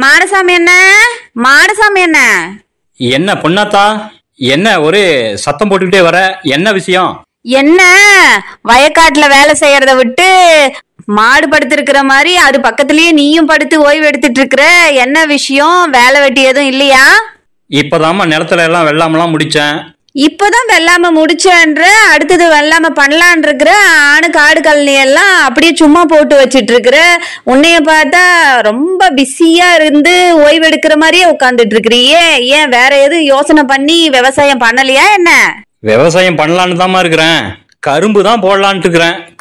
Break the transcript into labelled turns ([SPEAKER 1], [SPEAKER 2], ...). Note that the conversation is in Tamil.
[SPEAKER 1] மாடசாமி என்ன மாடசாமி என்ன
[SPEAKER 2] என்ன பொண்ணாத்தா என்ன ஒரு சத்தம் போட்டுக்கிட்டே வர என்ன விஷயம்
[SPEAKER 1] என்ன வயக்காட்டுல வேலை செய்யறத விட்டு மாடு படுத்திருக்கிற மாதிரி அது பக்கத்துலயே நீயும் படுத்து ஓய்வு எடுத்துட்டு இருக்கிற என்ன விஷயம் வேலை வெட்டி எதுவும் இல்லையா
[SPEAKER 2] இப்பதாம்மா நிலத்துல எல்லாம் வெள்ளாமெல்லாம் முடிச்சேன்
[SPEAKER 1] இப்பதான் வெள்ளாம முடிச்சேன்ற அடுத்தது வெள்ளாம பண்ணலான் இருக்கிற ஆணு காடு கழனி எல்லாம் அப்படியே சும்மா போட்டு வச்சிட்டு இருக்கிற உன்னைய பார்த்தா ரொம்ப பிஸியா இருந்து ஓய்வு எடுக்கிற மாதிரியே உட்காந்துட்டு இருக்கிறியே ஏன் வேற எதுவும் யோசனை பண்ணி விவசாயம் பண்ணலையா என்ன
[SPEAKER 2] விவசாயம் பண்ணலான்னு தாம்மா இருக்கிறேன் கரும்பு தான் போடலான்ட்டு இருக்கிறேன்